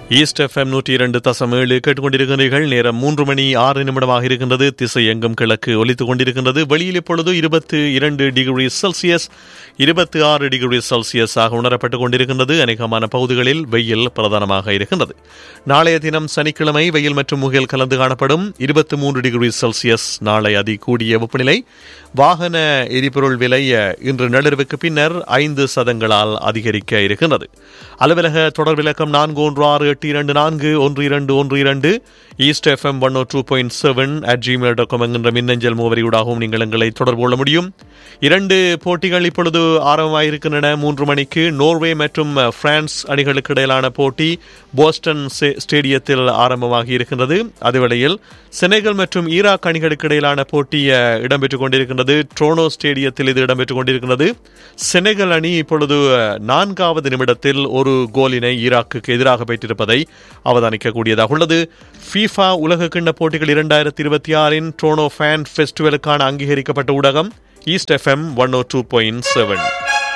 east FM நூற்றி இரண்டு தசம் ஏழு கேட்டுக்கொண்டிருக்கிறீர்கள் நேரம் மூன்று மணி ஆறு நிமிடமாக இருக்கின்றது திசை எங்கும் கிழக்கு ஒலித்துக் கொண்டிருக்கின்றது வெளியில் இப்பொழுது இருபத்து இரண்டு டிகிரி செல்சியஸ் இருபத்தி ஆறு டிகிரி செல்சியஸ் ஆக உணரப்பட்டுக் கொண்டிருக்கின்றது அநேகமான பகுதிகளில் வெயில் பிரதானமாக இருக்கின்றது நாளைய தினம் சனிக்கிழமை வெயில் மற்றும் முகில் கலந்து காணப்படும் இருபத்தி மூன்று டிகிரி செல்சியஸ் நாளை அதி கூடிய வெப்பநிலை வாகன எரிபொருள் விலை இன்று நள்ளிரவுக்கு பின்னர் ஐந்து சதங்களால் அதிகரிக்க இருக்கின்றது அலுவலக தொடர் விளக்கம் நான்கு ஒன்று ஆறு எட்டு இரண்டு நான்கு ஒன்று இரண்டு ஒன்று இரண்டு East FM one O two point seven at Gmail dot com என்கின்ற மின்னஞ்சல் முகவரியூடாகவும் நீங்கள் எங்களை தொடர்பு கொள்ள முடியும் இரண்டு போட்டிகள் இப்பொழுது ஆரம்பமாயிருக்கின்றன மூன்று மணிக்கு நோர்வே மற்றும் பிரான்ஸ் அணிகளுக்கு இடையிலான போட்டி போஸ்டன் ஸ்டேடியத்தில் ஆரம்பமாகி இருக்கின்றது அதுவேளையில் செனகல் மற்றும் ஈராக் அணிகளுக்கு இடையிலான போட்டி இடம்பெற்றுக் கொண்டிருக்கின்றது ட்ரோனோ ஸ்டேடியத்தில் இது இடம்பெற்றுக் கொண்டிருக்கின்றது செனகல் அணி இப்பொழுது நான்காவது நிமிடத்தில் ஒரு கோலினை ஈராக்குக்கு எதிராக பெற்றிருப்பதை அவதானிக்கக்கூடியதாக உள்ளது ஃபீஃபா உலக கிண்ண போட்டிகள் இரண்டாயிரத்தி இருபத்தி ஆறின் ட்ரோனோ ஃபேன் ஃபெஸ்டிவலுக்கான அங்கீகரிக்கப்பட்ட ஊடகம் East FM one O two point seven